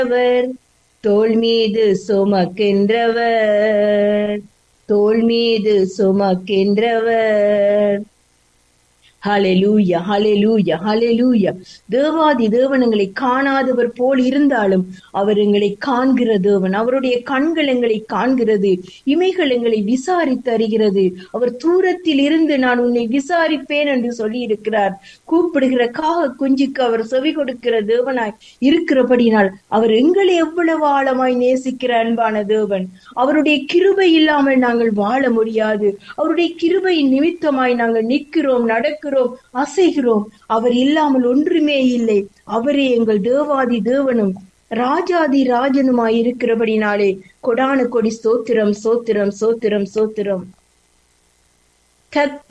அவர் தோள் மீது சுமக்கின்றவர் தோள் மீது சுமக்கின்றவர் ஹalleluya ஹalleluya ஹalleluya தேவாதி தேவன் எங்களை காணாதவர் போல் இருந்தாலும் அவர் எங்களை காண்கிற தேவன் அவருடைய கண்கள் எங்களை காண்கிறது இமைகள் எங்களை விசாரித்து அறிகிறது அவர் தூரத்தில் இருந்து நான் உன்னை விசாரிப்பேன் என்று சொல்லி இருக்கிறார் கூப்பிடுகிற காக குஞ்சுக்கு அவர் செவி கொடுக்கிற தேவனாய் இருக்கிறபடினால் அவர் எங்களை எவ்வளவு ஆழமாய் நேசிக்கிற அன்பான தேவன் அவருடைய கிருபை இல்லாமல் நாங்கள் வாழ முடியாது அவருடைய கிருபையின் நிமித்தமாய் நாங்கள் நிற்கிறோம் நடக்கிறோம் அசைகிறோம் அவர் இல்லாமல் ஒன்றுமே இல்லை அவரே எங்கள் தேவாதி தேவனும் ராஜாதி ராஜனுமாய் இருக்கிறபடினாலே கொடானு கொடி சோத்திரம் சோத்திரம் சோத்திரம் சோத்திரம் கத்த